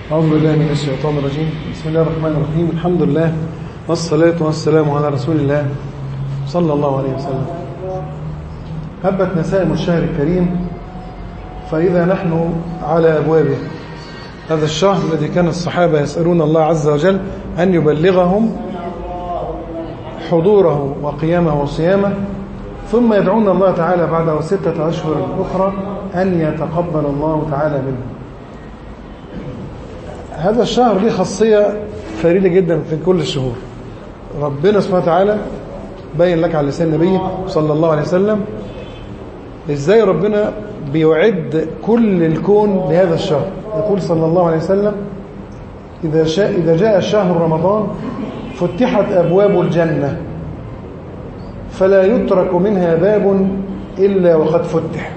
أعوذ بالله من الشيطان الرجيم بسم الله الرحمن الرحيم الحمد لله والصلاة والسلام على رسول الله صلى الله عليه وسلم هبت نسائم الشهر الكريم فإذا نحن على أبوابه هذا الشهر الذي كان الصحابة يسألون الله عز وجل أن يبلغهم حضوره وقيامه وصيامه ثم يدعون الله تعالى بعد ستة أشهر أخرى أن يتقبل الله تعالى منه هذا الشهر له خاصية فريدة جدا في كل الشهور ربنا سبحانه وتعالى بين لك على لسان النبي صلى الله عليه وسلم ازاي ربنا بيعد كل الكون لهذا الشهر يقول صلى الله عليه وسلم إذا, شاء إذا جاء شهر رمضان فتحت أبواب الجنة فلا يترك منها باب إلا وقد فتح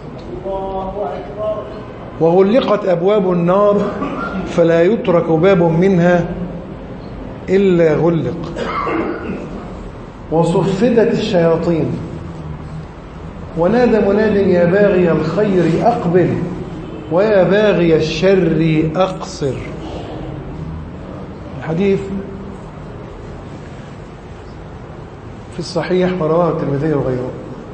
وغلقت أبواب النار فلا يترك باب منها إلا غلق وصفدت الشياطين ونادى مناد يا باغي الخير أقبل ويا باغي الشر أقصر الحديث في الصحيح ورواه الترمذي وغيره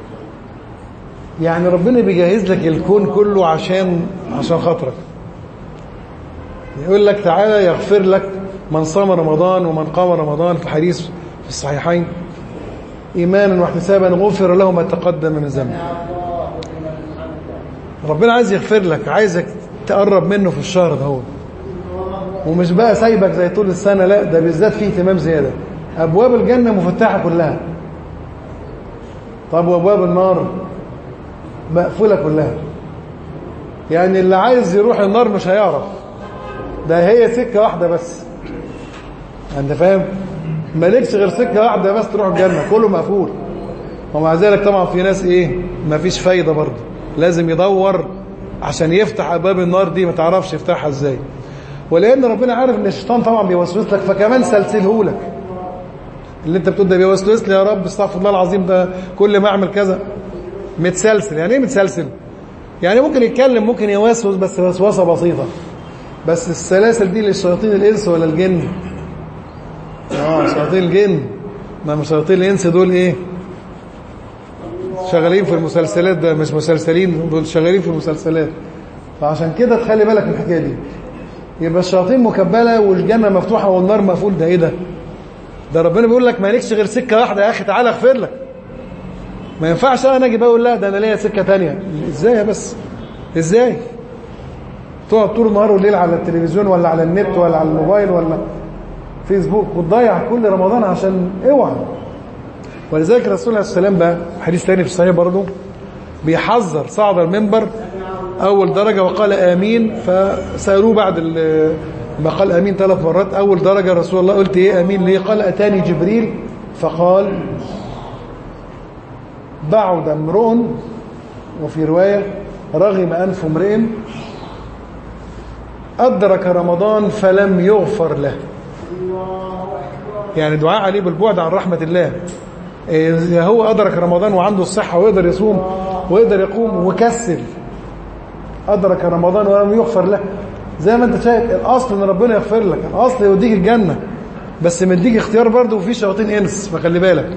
يعني ربنا بيجهز لك الكون كله عشان عشان خاطرك يقول لك تعالى يغفر لك من صام رمضان ومن قام رمضان في الحديث في الصحيحين إيمانا واحتسابا غفر له ما تقدم من ذنبه ربنا عايز يغفر لك عايزك تقرب منه في الشهر ده هو ومش بقى سايبك زي طول السنة لا ده بالذات فيه اهتمام زيادة أبواب الجنة مفتحة كلها طب وأبواب النار مقفولة كلها يعني اللي عايز يروح النار مش هيعرف ده هي سكة واحدة بس انت فاهم مالكش غير سكة واحدة بس تروح الجنة كله مقفول ومع ذلك طبعا في ناس ايه مفيش فايدة برضه لازم يدور عشان يفتح ابواب النار دي ما تعرفش يفتحها ازاي ولان ربنا عارف ان الشيطان طبعا بيوسوس لك فكمان سلسله لك اللي انت بتقول ده بيوسوس لي يا رب استغفر الله العظيم ده كل ما اعمل كذا متسلسل يعني ايه متسلسل يعني ممكن يتكلم ممكن يوسوس بس وسوسه بسيطه بس السلاسل دي للشياطين الانس ولا الجن اه شياطين الجن ما شياطين الانس دول ايه شغالين في المسلسلات ده مش مسلسلين دول شغالين في المسلسلات فعشان كده تخلي بالك من الحكايه دي يبقى الشياطين مكبله والجنه مفتوحه والنار مقفول ده ايه ده ده ربنا بيقول لك مالكش غير سكه واحده يا اخي تعالى اغفر لك ما ينفعش انا اجي بقول لا ده انا ليا سكه ثانيه ازاي بس ازاي تقعد طول النهار والليل على التلفزيون ولا على النت ولا على الموبايل ولا فيسبوك وتضيع كل رمضان عشان اوعى ولذلك الرسول عليه السلام بقى حديث ثاني في الصحيح برضه بيحذر صعد المنبر اول درجه وقال امين فسالوه بعد ما قال امين ثلاث مرات اول درجه رسول الله قلت ايه امين ليه قال اتاني جبريل فقال بعد امرؤ وفي روايه رغم انف امرئ أدرك رمضان فلم يغفر له يعني دعاء عليه بالبعد عن رحمة الله إذا هو أدرك رمضان وعنده الصحة ويقدر يصوم ويقدر يقوم وكسل أدرك رمضان ولم يغفر له زي ما انت شايف الأصل ان ربنا يغفر لك الأصل يوديك الجنة بس مديك اختيار برضه وفي شياطين انس فخلي بالك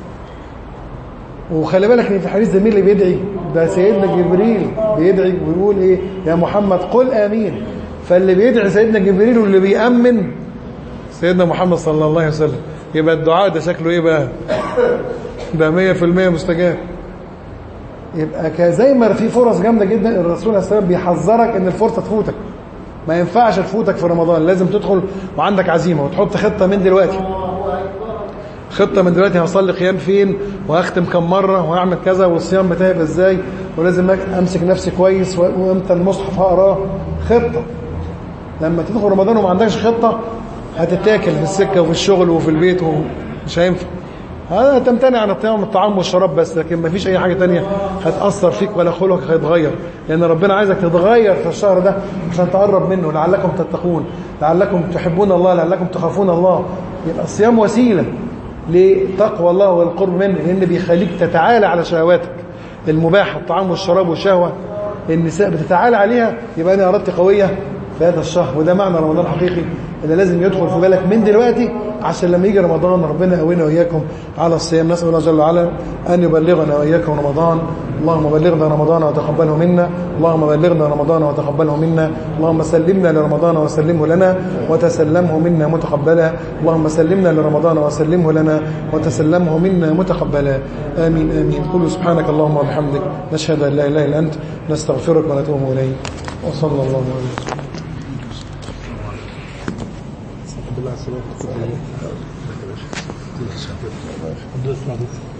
وخلي بالك ان في الحديث ده مين اللي بيدعي ده سيدنا جبريل بيدعي ويقول ايه يا محمد قل امين فاللي بيدعي سيدنا جبريل واللي بيأمن سيدنا محمد صلى الله عليه وسلم يبقى الدعاء ده شكله ايه بقى ده 100% مستجاب يبقى زي ما في فرص جامده جدا الرسول عليه السلام بيحذرك ان الفرصه تفوتك ما ينفعش تفوتك في رمضان لازم تدخل وعندك عزيمه وتحط خطه من دلوقتي خطه من دلوقتي هصلي قيام فين وهختم كم مره وهعمل كذا والصيام بتاعي يبقى ازاي ولازم امسك نفسي كويس وامتى المصحف هقراه خطه لما تدخل رمضان وما عندكش خطة هتتاكل في السكة وفي الشغل وفي البيت ومش هينفع هذا تمتنع عن الطعام الطعام والشراب بس لكن ما فيش اي حاجة تانية هتأثر فيك ولا خلقك هيتغير لأن ربنا عايزك تتغير في الشهر ده عشان تقرب منه لعلكم تتقون لعلكم تحبون الله لعلكم تخافون الله يبقى الصيام وسيلة لتقوى الله والقرب منه لأن بيخليك تتعالى على شهواتك المباح الطعام والشراب والشهوة النساء بتتعالى عليها يبقى أنا أردت قوية في هذا الشهر وده معنى رمضان الحقيقي اللي لازم يدخل في بالك من دلوقتي عشان لما يجي رمضان ربنا يقوينا واياكم على الصيام نسال الله جل وعلا ان يبلغنا واياكم رمضان اللهم بلغنا رمضان وتقبله منا اللهم بلغنا رمضان وتقبله منا اللهم سلمنا لرمضان وسلمه لنا وتسلمه منا متقبلا اللهم سلمنا لرمضان وسلمه لنا وتسلمه منا متقبلا امين امين قل سبحانك اللهم وبحمدك نشهد ان لا اله الا انت نستغفرك ونتوب اليك وصلى الله عليه وسلم بالله الصلاة والسلام